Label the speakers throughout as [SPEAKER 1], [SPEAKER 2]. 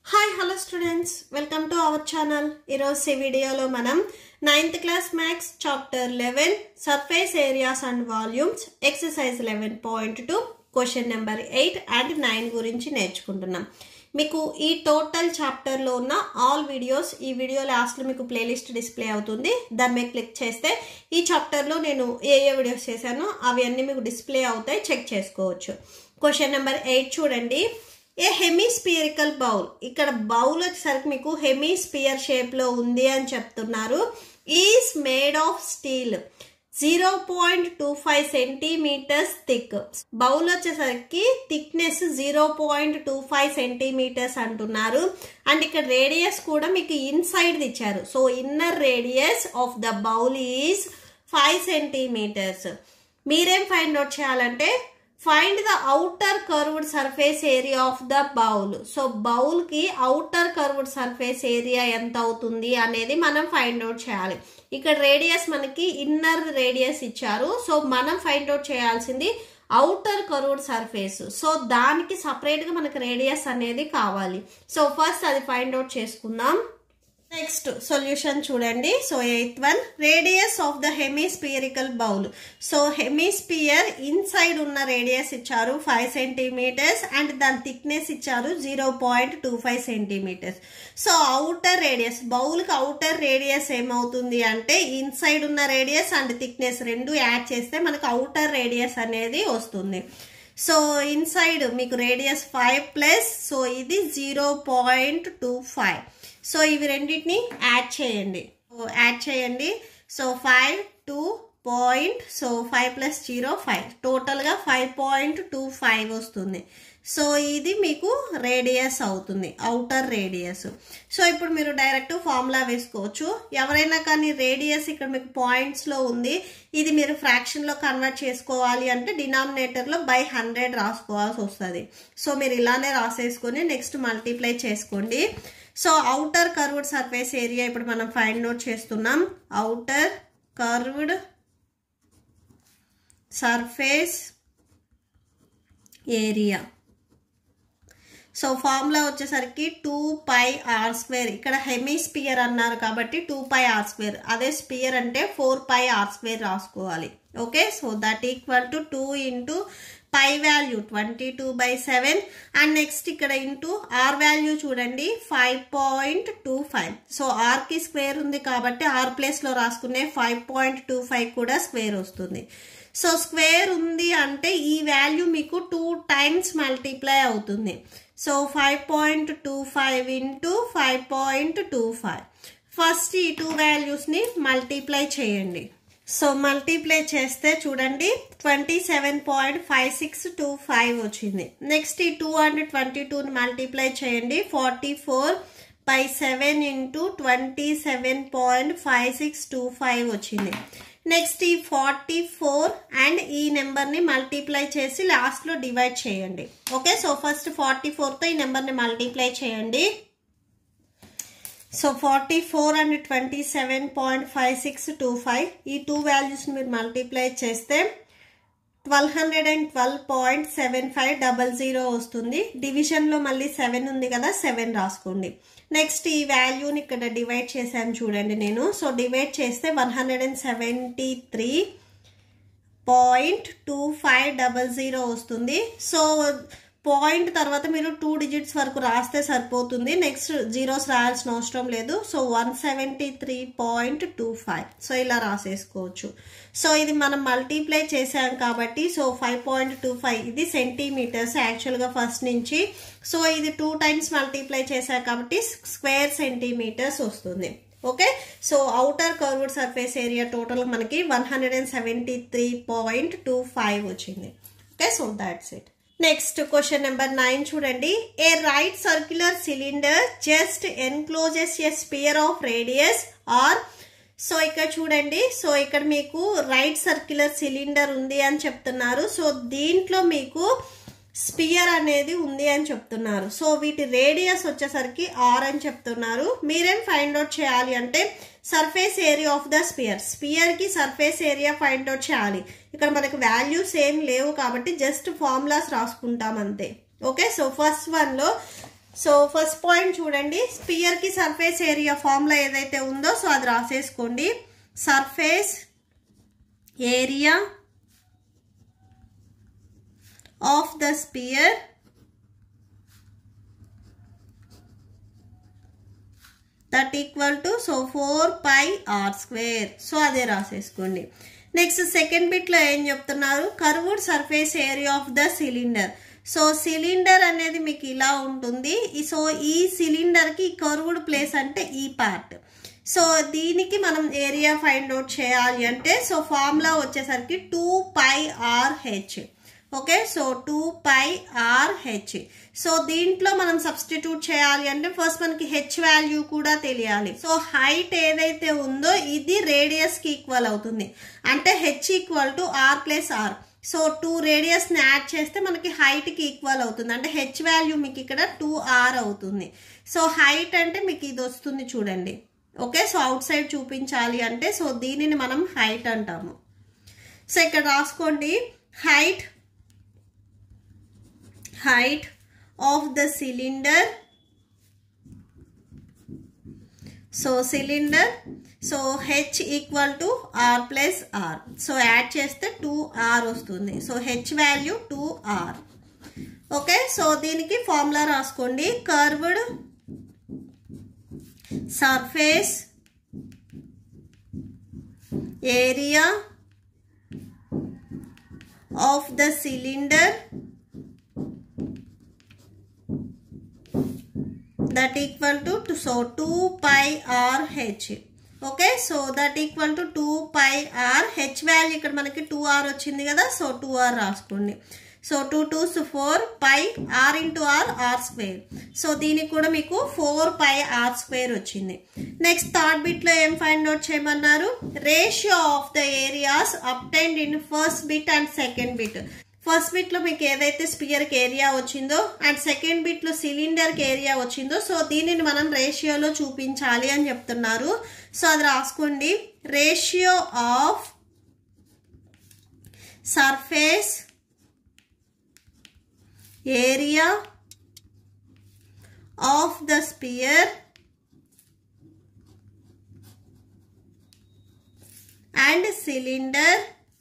[SPEAKER 1] hi hello students welcome to our channel ఈరోజు ఈ వీడియోలో మనం ninth class maths chapter eleven surface areas and volumes exercise eleven point two question number eight and nine గురించి నేర్చుకుంటున్నాం మీకు ఈ total చాప్టర్లో ఉన్న ఆల్ వీడియోస్ ఈ వీడియో లాస్ట్లో మీకు ప్లేలిస్ట్ డిస్ప్లే అవుతుంది దాని మీద క్లిక్ చేస్తే ఈ చాప్టర్లో నేను ఏ ఏ వీడియోస్ చేశానో అవి అన్నీ మీకు డిస్ప్లే అవుతాయి చెక్ చేసుకోవచ్చు క్వశ్చన్ నెంబర్ ఎయిట్ చూడండి ఏ హెమీస్పియరికల్ బౌల్ ఇక్కడ బౌల్ వచ్చేసరికి మీకు హెమీస్పియర్ షేప్లో ఉంది అని చెప్తున్నారు is made of steel zero point two five centimetres thick bowl వచ్చేసరికి thickness zero point two five centimetres అంటున్నారు అండ్ ఇక్కడ రేడియస్ కూడా మీకు ఇన్సైడ్ ఇచ్చారు so inner radius of the bowl is five centimetres మీరేం ఫైండ్ అవుట్ చేయాలంటే find the outer curved surface area of the bowl so bowl కి outer curved surface area ఎంత అవుతుంది అనేది మనం ఫైండ్ అవుట్ చేయాలి ఇక్కడ రేడియస్ మనకి ఇన్నర్ రేడియస్ ఇచ్చారు సో మనం ఫైండ్ అవుట్ చేయాల్సింది అవుటర్ కర్వ్డ్ సర్ఫేస్ సో దానికి సపరేట్ గా మనకి రేడియస్ అనేది కావాలి సో ఫస్ట్ అది ఫైండ్ అవుట్ చేసుకుందాం నెక్స్ట్ సొల్యూషన్ చూడండి so eighth one radius of the hemispherical bowl so hemisphere inside ఉన్న రేడియస్ ఇచ్చారు ఫైవ్ సెంటీమీటర్స్ అండ్ దాని థిక్నెస్ ఇచ్చారు zero point two five centimetres so outer radius బౌల్కి అవుటర్ రేడియస్ ఏమవుతుంది అంటే ఇన్సైడ్ ఉన్న రేడియస్ అండ్ థిక్నెస్ రెండు యాడ్ చేస్తే మనకు అవుటర్ రేడియస్ అనేది వస్తుంది సో ఇన్సైడ్ మీకు రేడియస్ ఫైవ్ ప్లస్ సో ఇది zero point two five so ఇవి రెండింటిని యాడ్ చేయండి యాడ్ చేయండి so five two point so five plus zero five టోటల్గా ఫైవ్ పాయింట్ టూ ఫైవ్ వస్తుంది సో ఇది మీకు రేడియస్ అవుతుంది అవుటర్ రేడియస్ సో ఇప్పుడు మీరు డైరెక్ట్ ఫార్ములా వేసుకోవచ్చు ఎవరైనా కానీ రేడియస్ ఇక్కడ మీకు పాయింట్స్లో ఉంది ఇది మీరు ఫ్రాక్షన్లో కన్వర్ట్ చేసుకోవాలి అంటే డినామినేటర్లో బై హండ్రెడ్ రాసుకోవాల్సి వస్తుంది సో మీరు ఇలానే రాసేసుకొని నెక్స్ట్ మల్టిప్లై చేసుకోండి so outer curved surface area ఇప్పుడు మనం ఫైండ్ అవుట్ చేస్తున్నాం outer curved surface area so formula వచ్చేసరికి టూ పై ఆర్ స్క్వేర్ ఇక్కడ హెమీస్పియర్ అన్నారు కాబట్టి టూ పై ఆర్ స్క్వేర్ అదే స్పియర్ అంటే ఫోర్ పై ఆర్ స్క్వేర్ రాసుకోవాలి okay so that equal to two into pi value twenty two by seven and next ఇక్కడ into r value చూడండి five point two five so ఆర్కి square ఉంది కాబట్టి r ప్లేస్లో రాసుకునే five point two five కూడా square వస్తుంది so square ఉంది అంటే ఈ వాల్యూ మీకు టూ టైమ్స్ మల్టిప్లై అవుతుంది so five point two five into five point two five first ఈ టూ వాల్యూస్ని మల్టిప్లై చేయండి సో మల్టిప్లై చేస్తే చూడండి twenty seven point five six two five వచ్చింది నెక్స్ట్ ఈ టూ హండ్రెడ్ ట్వంటీ టూని మల్టిప్లై చేయండి forty four by seven into twenty seven point five six two five వచ్చింది నెక్స్ట్ ఈ ఫార్టీ ఫోర్ అండ్ ఈ నెంబర్ని మల్టిప్లై చేసి లాస్ట్లో డివైడ్ చేయండి ఓకే సో ఫస్ట్ ఫార్టీ ఫోర్తో ఈ నెంబర్ని మల్టిప్లై చేయండి so forty four and twenty seven point five six two five ఈ టూ వాల్యూస్ని మీరు మల్టిప్లై చేస్తే twelve hundred and twelve point seven five double zero వస్తుంది డివిజన్లో మళ్ళీ సెవెన్ ఉంది కదా సెవెన్ రాసుకోండి నెక్స్ట్ ఈ వాల్యూని ఇక్కడ డివైడ్ చేశాను చూడండి నేను సో డివైడ్ చేస్తే one hundred and seventy three point two five double zero వస్తుంది సో పాయింట్ తర్వాత మీరు టూ డిజిట్స్ వరకు రాస్తే సరిపోతుంది నెక్స్ట్ జీరోస్ రాయాల్సిన అవసరం లేదు so one seventy three point two five so ఇలా రాసేసుకోవచ్చు సో ఇది మనం మల్టిప్లై చేసాం కాబట్టి so five point two five ఇది సెంటీమీటర్స్ యాక్చువల్గా ఫస్ట్ నుంచి సో ఇది టూ టైమ్స్ మల్టిప్లై చేశాం కాబట్టి స్క్వేర్ సెంటీమీటర్స్ వస్తుంది okay so outer curved surface area total మనకి one hundred and seventy three point two five వచ్చింది okay so that's it next question number nine చూడండి a right circular cylinder just encloses a sphere of radius r so ఇక్కడ చూడండి so ఇక్కడ మీకు right circular cylinder ఉంది అని చెప్తున్నారు so దీంట్లో మీకు స్పియర్ అనేది ఉంది అని చెప్తున్నారు సో వీటి రేడియస్ వచ్చేసరికి ఆర్ అని చెప్తున్నారు మీరేం ఫైండ్ అవుట్ చేయాలి అంటే surface area of the sphere స్పియర్కి సర్ఫేస్ ఏరియా ఫైండ్ అవుట్ చేయాలి ఇక్కడ మనకు వాల్యూస్ ఏం లేవు కాబట్టి జస్ట్ ఫార్ములాస్ రాసుకుంటాం అంతే ఓకే సో ఫస్ట్ వన్లో సో ఫస్ట్ పాయింట్ చూడండి స్పియర్కి సర్ఫేస్ ఏరియా ఫార్ములా ఏదైతే ఉందో సో అది రాసేసుకోండి surface area of the sphere that equal to so four pi r square so అదే రాసేసుకోండి నెక్స్ట్ సెకండ్ బిట్లో ఏం చెప్తున్నారు curved surface area of the cylinder so cylinder అనేది మీకు ఇలా ఉంటుంది సో ఈ సిలిండర్కి కర్వుడ్ ప్లేస్ అంటే ఈ పార్ట్ సో దీనికి మనం ఏరియా ఫైండ్ అవుట్ చేయాలి అంటే సో ఫార్ములా వచ్చేసరికి two pi r h okay so two pi r h so దీంట్లో మనం సబ్స్టిట్యూట్ చేయాలి అంటే ఫస్ట్ మనకి హెచ్ వాల్యూ కూడా తెలియాలి సో హైట్ ఏదైతే ఉందో ఇది రేడియస్కి ఈక్వల్ అవుతుంది అంటే h equal to r plus r so two రేడియస్ని యాడ్ చేస్తే మనకి హైట్కి ఈక్వల్ అవుతుంది అంటే హెచ్ వాల్యూ మీకు ఇక్కడ టూ ఆర్ అవుతుంది సో హైట్ అంటే మీకు ఇది వస్తుంది చూడండి ఓకే సో అవుట్ సైడ్ చూపించాలి అంటే సో దీనిని మనం హైట్ అంటాము సో ఇక్కడ రాసుకోండి height height of the cylinder so cylinder so h equal to r plus r so add చేస్తే టూ ఆర్ వస్తుంది so h value two r okay so దీనికి ఫార్ములా రాసుకోండి curved surface area of the cylinder that equal to so 2 pi r h okay so that equal to two pi r h value ఇక్కడ మనకి two r వచ్చింది కదా so two r రాసుకోండి so two twos four pi r into r r square so దీనికి కూడా మీకు four pi r square వచ్చింది next third బిట్లో ఏం ఫైండ్ అవుట్ చేయమన్నారు ratio of the areas obtained in first bit and second bit first బిట్లో మీకు ఏదైతే స్పియర్కి ఏరియా వచ్చిందో అండ్ సెకండ్ బిట్లో సిలిండర్కి ఏరియా వచ్చిందో సో దీనిని మనం రేషియోలో చూపించాలి అని చెప్తున్నారు సో అది రాసుకోండి ratio of surface area of the sphere and cylinder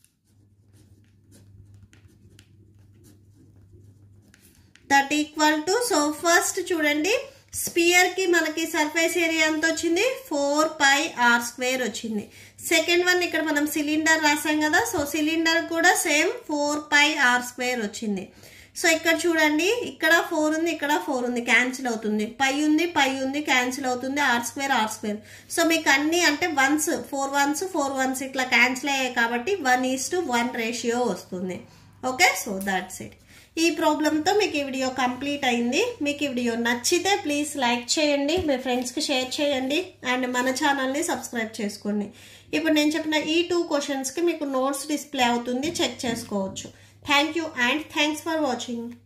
[SPEAKER 1] that equal to so first చూడండి స్పియర్ కి మనకి సర్ఫేస్ ఏరియా ఎంత వచ్చింది ఫోర్ పై ఆర్ స్క్వేర్ వచ్చింది సెకండ్ వన్ ఇక్కడ మనం సిలిండర్ రాసాం కదా సో సిలిండర్ కూడా same four pi r square వచ్చింది సో ఇక్కడ చూడండి ఇక్కడ ఫోర్ ఉంది ఇక్కడ ఫోర్ ఉంది క్యాన్సిల్ అవుతుంది పై ఉంది పై ఉంది క్యాన్సిల్ అవుతుంది r square r square so మీకు అన్ని అంటే ones four ones four ones ఇట్లా క్యాన్సిల్ అయ్యాయి కాబట్టి one is to one ratio వస్తుంది ఓకే సో దాట్స్ ఇట్ ఈ ప్రాబ్లంతో మీకు ఈ వీడియో కంప్లీట్ అయింది మీకు ఈ వీడియో నచ్చితే ప్లీజ్ లైక్ చేయండి మీ ఫ్రెండ్స్కి షేర్ చేయండి అండ్ మన ఛానల్ని సబ్స్క్రైబ్ చేసుకోండి ఇప్పుడు నేను చెప్పిన ఈ టూ క్వశ్చన్స్కి మీకు నోట్స్ డిస్ప్లే అవుతుంది చెక్ చేసుకోవచ్చు thank you and thanks for watching